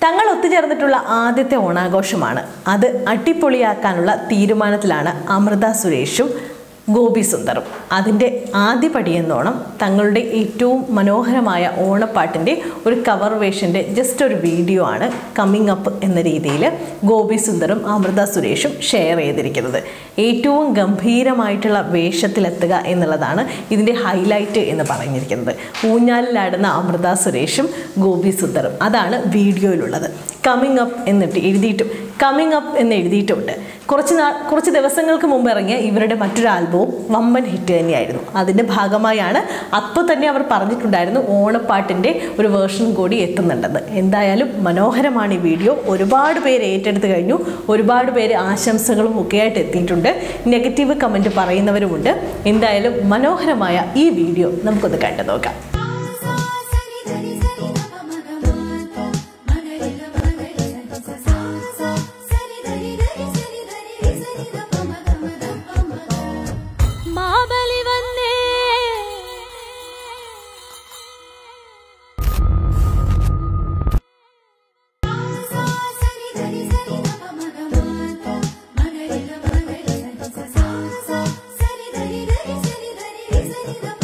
തങ്ങൾ ഒത്തുചേർന്നിട്ടുള്ള ആദ്യത്തെ ഓണാഘോഷമാണ് അത് അടിപൊളിയാക്കാനുള്ള തീരുമാനത്തിലാണ് അമൃത സുരേഷും ഗോപി സുന്ദറും അതിൻ്റെ ആദ്യപടിയെന്നോണം തങ്ങളുടെ ഏറ്റവും മനോഹരമായ ഓണപ്പാട്ടിൻ്റെ ഒരു കവർ വേഷൻ്റെ ജസ്റ്റ് ഒരു വീഡിയോ ആണ് കമ്മിങ് അപ്പ് എന്ന രീതിയിൽ ഗോപി സുന്ദറും അമൃത സുരേഷും ഷെയർ ചെയ്തിരിക്കുന്നത് ഏറ്റവും ഗംഭീരമായിട്ടുള്ള വേഷത്തിലെത്തുക എന്നുള്ളതാണ് ഇതിൻ്റെ ഹൈലൈറ്റ് എന്ന് പറഞ്ഞിരിക്കുന്നത് ഊഞ്ഞാലിലാടുന്ന അമൃത സുരേഷും ഗോപി സുന്ദറും അതാണ് വീഡിയോയിലുള്ളത് കമ്മിങ് അപ്പ് എന്നിട്ട് എഴുതിയിട്ടും കമ്മിങ് അപ്പ് എന്ന് എഴുതിയിട്ടുണ്ട് കുറച്ച് നാൾ കുറച്ച് ദിവസങ്ങൾക്ക് മുമ്പ് ഇറങ്ങിയ ഇവരുടെ മറ്റൊരു ആൽബവും വമ്പൻ ഹിറ്റ് തന്നെയായിരുന്നു അതിൻ്റെ ഭാഗമായാണ് അപ്പോൾ തന്നെ അവർ പറഞ്ഞിട്ടുണ്ടായിരുന്നു ഓണപ്പാട്ടിൻ്റെ ഒരു വേർഷൻ കൂടി എത്തുന്നുണ്ടെന്ന് എന്തായാലും മനോഹരമാണ് ഈ വീഡിയോ ഒരുപാട് പേര് ഏറ്റെടുത്ത് കഴിഞ്ഞു ഒരുപാട് പേര് ആശംസകളും ഒക്കെയായിട്ട് എത്തിയിട്ടുണ്ട് നെഗറ്റീവ് കമൻറ്റ് പറയുന്നവരുമുണ്ട് എന്തായാലും മനോഹരമായ ഈ വീഡിയോ നമുക്കൊന്ന് കണ്ടു നോക്കാം సని ధని సని ధప మగ మాత మగరి గ మగరి సని స సా సా సని ధని ధని సని ధని రి సని ధప మగ మగ మగ మాబలి వన్నే సా సని ధని సని ధప మగ మాత మగరి గ మగరి సని స సా సా సని ధని ధని సని ధని రి సని ధప